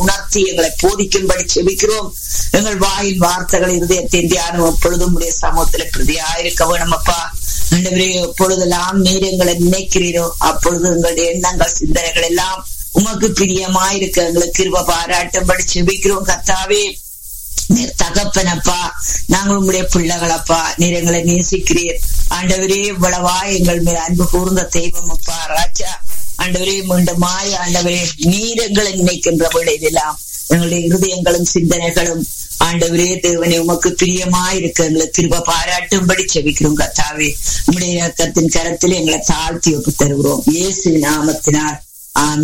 உணர்த்தி எங்களை போதிக்கும்படி செபிக்கிறோம் எங்கள் வாயின் வார்த்தைகள் இருதயத்தின் தியானம் எப்பொழுதும் உடைய சமூகத்துல பிரதியாயிருக்க வேணும் அப்பா ஆண்டவரே எப்பொழுதெல்லாம் நீர் எங்களை நினைக்கிறீரோ அப்பொழுது எங்களுடைய எண்ணங்கள் சிந்தனைகள் எல்லாம் உமக்கு பிரியமாயிருக்க எங்களுக்கு கிருப பாராட்டும்படி செபிக்கிறோம் கர்த்தாவே நீர் தகப்பனப்பா நாங்கள் உங்களுடைய பிள்ளைகளப்பா நீர் எங்களை நேசிக்கிறீர் ஆண்டவரே இவ்வளவா எங்கள் மேல் அன்பு கூர்ந்த தெய்வம் அப்பா ராஜா ஆண்டவரே மீண்டுமாய் ஆண்டவரே நீர் எங்களை நினைக்கின்ற வேளையிலெல்லாம் எங்களுடைய இருதயங்களும் சிந்தனைகளும் ஆண்டவரே தேவனே உமக்கு பிரியமாயிருக்க எங்களை திரும்ப பாராட்டும்படி செவிக்கிறோம் கத்தாவே உங்களுடைய கத்தின் கரத்தில் எங்களை தாழ்த்தி ஒப்பு தருகிறோம் இயேசு நாமத்தினார் ஆமென்